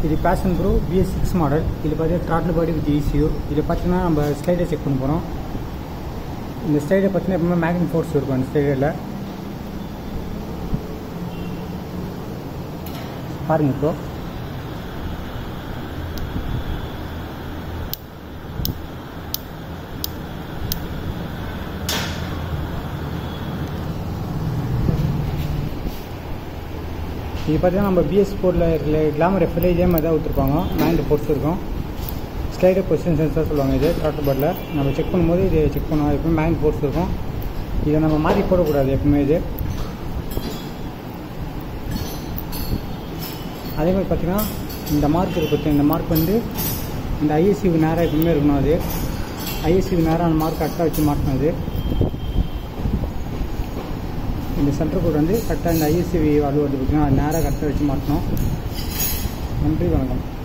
இது Passion Pro BS six model இது பார்த்தீங்கன்னா ட்ராட்டில் பாடி வித் ECU இதில் பார்த்தீங்கன்னா நம்ம ஸ்லைடை செக் பண்ண போகிறோம் இந்த ஸ்லைடை பார்த்தீங்கன்னா எப்பவுமே மேக்னட் ஃபோர்ஸ் இருக்கும் அந்த ஸ்லைடில் பாருங்க இப்போ இது பார்த்தீங்கன்னா நம்ம பிஎஸ் ஃபோரில் இருக்கிற கிளாமர் எஃப்எல்ஏ இதே மாதிரி தான் கொடுத்துருப்பாங்க மேண்ட் ஃபோர்ஸ் இருக்கும் ஸ்லைடர் பொசிஷன் சென்சார் சொல்லுவாங்க இது டாக்டர் பாட்டில் நம்ம செக் பண்ணும்போது இது செக் பண்ணுவோம் எப்பவுமே மேண்ட் ஃபோர்ஸ் இருக்கும் இதை நம்ம மாற்றி போடக்கூடாது எப்பவுமே இது அதே மாதிரி பார்த்தீங்கன்னா இந்த மார்க் இருக்கு இந்த மார்க் வந்து இந்த ஐஎஸ்சிக்கு நேராக எப்பவுமே இருக்கணும் அது ஐஎஸ்சிக்கு நேராக அந்த மார்க் கரெக்டாக வச்சு மாட்டணும் அது இந்த சென்டர் கோட் வந்து கரெக்டாக இந்த ஐஎஸ்சி வால்வு வந்து பார்த்திங்கன்னா நேராக கரெக்டாக வச்சு மாட்டணும் நன்றி வணக்கம்